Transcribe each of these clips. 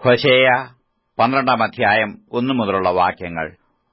ഹോശേയ പന്ത്രണ്ടാം അധ്യായം ഒന്നു മുതലുള്ള വാക്യങ്ങൾ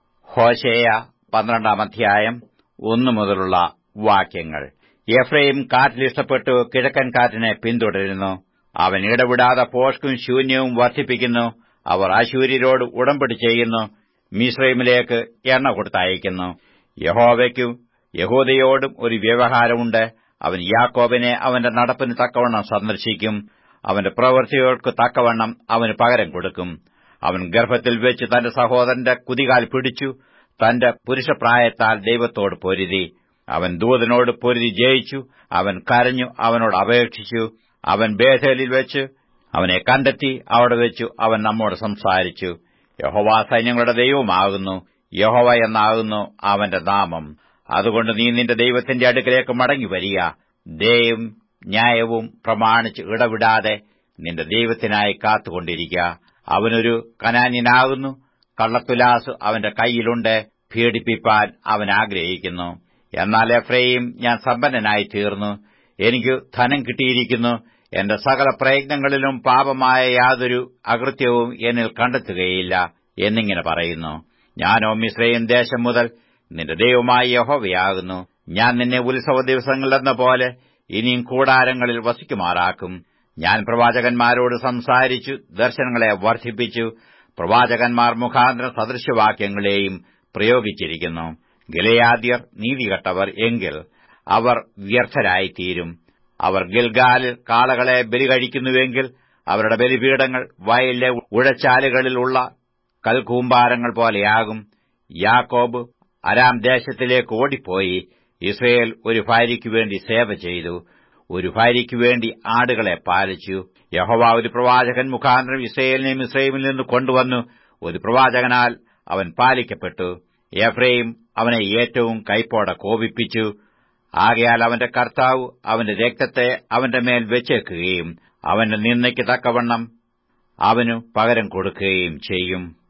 ഹോശേയ പന്ത്രണ്ടാം അധ്യായം ഒന്നു മുതലുള്ള വാക്യങ്ങൾ എഫ്രൈം കാറ്റിൽ ഇഷ്ടപ്പെട്ടു കിഴക്കൻ കാറ്റിനെ പിന്തുടരുന്നു അവൻ ഇടവിടാതെ പോഷ്കും ശൂന്യവും വർദ്ധിപ്പിക്കുന്നു അവർ അശൂര്യരോട് ഉടമ്പടി ചെയ്യുന്നു മിശ്രൈമിലേക്ക് എണ്ണ കൊടുത്തയക്കുന്നു യഹോവയ്ക്കും യഹൂദയോടും ഒരു വ്യവഹാരമുണ്ട് അവൻ യാക്കോബിനെ അവന്റെ നടപ്പിന് തക്കവണ്ണം സന്ദർശിക്കും അവന്റെ പ്രവൃത്തികൾക്ക് തക്കവണ്ണം അവന് പകരം കൊടുക്കും അവൻ ഗർഭത്തിൽ വെച്ച് തന്റെ സഹോദരന്റെ കുതികാൽ പിടിച്ചു തന്റെ പുരുഷപ്രായത്താൽ ദൈവത്തോട് പൊരുതി അവൻ ദൂതനോട് പൊരുതി ജയിച്ചു അവൻ കരഞ്ഞു അവനോട് അപേക്ഷിച്ചു അവൻ ബേഥേലിൽ വെച്ച് അവനെ കണ്ടെത്തി അവിടെ വെച്ചു അവൻ നമ്മോട് സംസാരിച്ചു യഹോവ സൈന്യങ്ങളുടെ ദൈവമാകുന്നു യഹോവ എന്നാകുന്നു അവന്റെ നാമം അതുകൊണ്ട് നീ നിന്റെ ദൈവത്തിന്റെ അടുക്കലേക്ക് മടങ്ങി വരിക ദയും ന്യായവും പ്രമാണിച്ച് ഇടവിടാതെ നിന്റെ ദൈവത്തിനായി കാത്തുകൊണ്ടിരിക്കുക അവനൊരു കനാന്യനാകുന്നു കള്ളത്തുലാസ് അവന്റെ കൈയിലുണ്ട് പീഡിപ്പിപ്പാൻ അവൻ ആഗ്രഹിക്കുന്നു എന്നാൽ എഫ്രൈം ഞാൻ സമ്പന്നനായി തീർന്നു എനിക്ക് ധനം കിട്ടിയിരിക്കുന്നു എന്റെ സകല പ്രയത്നങ്ങളിലും പാപമായ യാതൊരു അകൃത്യവും എന്നിൽ കണ്ടെത്തുകയില്ല എന്നിങ്ങനെ പറയുന്നു ഞാനോ മിശ്രയും ദേശം മുതൽ നിന്റെ ദൈവമായ യഹോവയാകുന്നു ഞാൻ നിന്നെ ഉത്സവ ദിവസങ്ങളിലെന്ന പോലെ ഇനിയും കൂടാരങ്ങളിൽ വസിക്കുമാറാക്കും ഞാൻ പ്രവാചകന്മാരോട് സംസാരിച്ചു ദർശനങ്ങളെ വർദ്ധിപ്പിച്ചു പ്രവാചകന്മാർ മുഖാന്തര സദൃശവാക്യങ്ങളെയും പ്രയോഗിച്ചിരിക്കുന്നു ഗിലയാദ്യർ നീതികെട്ടവർ എങ്കിൽ അവർ വ്യർത്ഥരായിത്തീരും അവർ ഗിൽഗാലിൽ കാളകളെ ബലി കഴിക്കുന്നുവെങ്കിൽ അവരുടെ ബലിപീഠങ്ങൾ വയലിലെ ഉഴച്ചാലുകളിലുള്ള കൽക്കൂമ്പാരങ്ങൾ പോലെയാകും യാക്കോബ് അരാം ദേശത്തിലേക്ക് ഓടിപ്പോയി ഇസ്രയേൽ ഒരു ഭാര്യയ്ക്കു വേണ്ടി സേവ ചെയ്തു ഒരു ഭാര്യയ്ക്കു വേണ്ടി ആടുകളെ പാലിച്ചു യഹോവ ഒരു പ്രവാചകൻ മുഖാന്തരം ഇസ്രയേലിനെയും ഇസ്രയേലിൽ നിന്ന് കൊണ്ടുവന്നു ഒരു പ്രവാചകനാൽ അവൻ പാലിക്കപ്പെട്ടു എഫ്രൈം അവനെ ഏറ്റവും കൈപ്പോടെ കോപിപ്പിച്ചു ആകയാൽ അവന്റെ കർത്താവ് അവന്റെ രക്തത്തെ അവന്റെ മേൽ വെച്ചേക്കുകയും അവന്റെ നിന്നയ്ക്ക് തക്കവണ്ണം അവനു പകരം കൊടുക്കുകയും ചെയ്യും